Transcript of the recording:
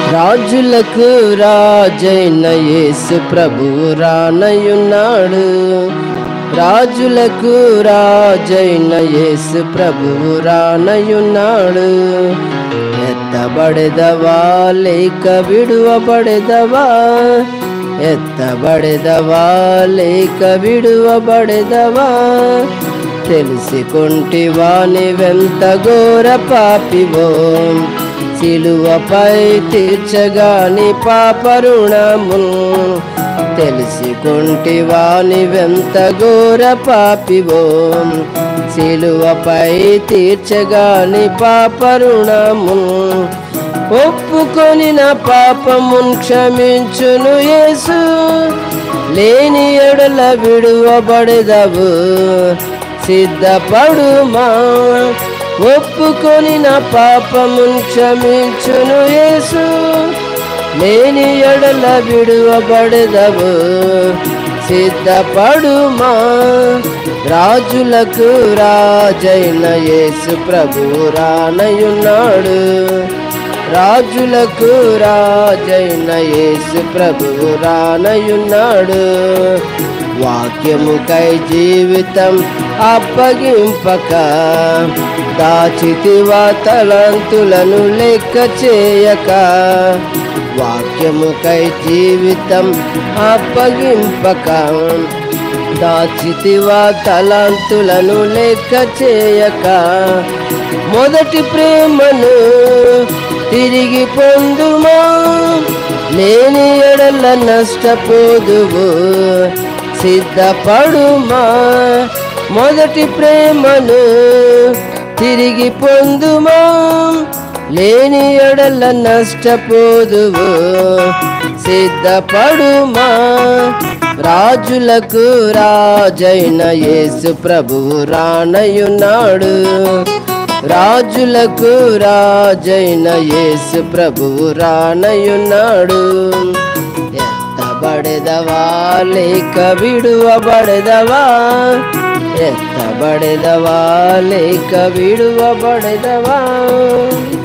రాజులకు రాజైన యేసు ప్రభువు రానయున్నాడు రాజులకు రాజైన యేసు ప్రభువు రానయున్నాడు ఎత్తబడెదవా లేక విడువబడెదవా ఎత్తబడెదవా లేక విడువబడెదవా తెలుసుకుంటివా నీవెంత ఘోర పాపివో సిలువపై తీర్చగాని పాపరుణము తెలుసుకుంటివా నీవెంత ఘోర పాపివో సిలువపై తీర్చగాని పాపరుణము ఒప్పుకొని నా పాపమున్ క్షమించును యేసు లేని ఎడల విడువబడదవు సిద్ధపడుమా ఒప్పుకొని నా పాపమున్ క్షమించును యేసు లేని ఎడల విడువబడదవు సిద్ధపడుమా రాజులకు రాజైన యేసు ప్రభు రానయున్నాడు రాజులకు రాజైన యేసు ప్రభువు రానయున్నాడు వాక్యముకై జీవితం అప్పగింపక దాచితివా తలంతులను లెక్క చేయక వాక్యముకై జీవితం అప్పగింపక దాచితివా తలాంతులను లెక్క చేయక మొదటి ప్రేమను తిరిగి పొందుమా లేని ఎడల నష్టపోదువు సిద్ధపడుమా మొదటి ప్రేమను తిరిగి పొందుమా లేని ఎడల నష్టపోదువు సిద్ధపడుమా రాజులకు రాజైన యేసు ప్రభువు రానయున్నాడు రాజులకు రాజైన యేసు ప్రభువు రానయున్నాడు ఎత్తబడెదవా లేక విడువబడెదవా ఎత్తబడెదవా లేక విడువబడెదవా